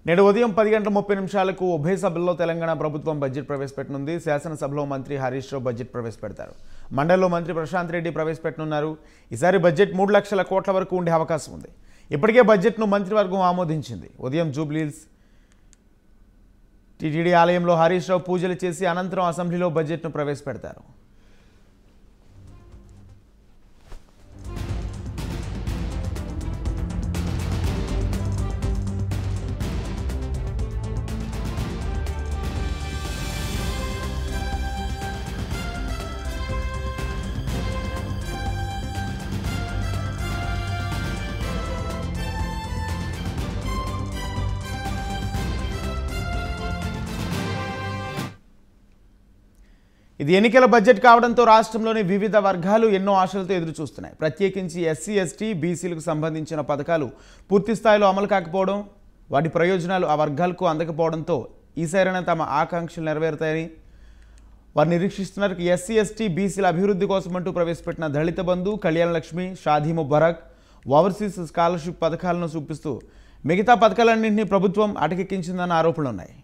నేడు ఉదయం పది గంటల ముప్పై నిమిషాలకు ఉభయ సభల్లో తెలంగాణ ప్రభుత్వం బడ్జెట్ ప్రవేశపెట్టనుంది శాసనసభలో మంత్రి హరీష్ రావు బడ్జెట్ ప్రవేశపెడతారు మండలిలో మంత్రి ప్రశాంత్ రెడ్డి ప్రవేశపెట్టనున్నారు ఈసారి బడ్జెట్ మూడు లక్షల కోట్ల వరకు ఉండే అవకాశం ఉంది ఇప్పటికే బడ్జెట్ను మంత్రివర్గం ఆమోదించింది ఉదయం జూబ్లీల్స్ టీటీడీ ఆలయంలో హరీష్ రావు పూజలు చేసి అనంతరం అసెంబ్లీలో బడ్జెట్ను ప్రవేశపెడతారు ఇది ఎన్నికల బడ్జెట్ కావడంతో రాష్ట్రంలోని వివిధ వర్గాలు ఎన్నో ఆశలతో ఎదురు చూస్తున్నాయి ప్రత్యేకించి ఎస్సీ ఎస్టీ బీసీలకు సంబంధించిన పథకాలు పూర్తి స్థాయిలో అమలు కాకపోవడం వాటి ప్రయోజనాలు ఆ వర్గాలకు అందకపోవడంతో ఈసారైనా తమ ఆకాంక్షలు నెరవేరుతాయని వారు నిరీక్షిస్తున్నారు ఎస్సీ ఎస్టీ బీసీల అభివృద్ధి కోసం అంటూ ప్రవేశపెట్టిన దళిత బంధు కళ్యాణ లక్ష్మి షాదీ ముబారక్ ఓవర్సీస్ స్కాలర్షిప్ పథకాలను చూపిస్తూ మిగతా పథకాలన్నింటినీ ప్రభుత్వం అటకెక్కించిందన్న ఆరోపణలు ఉన్నాయి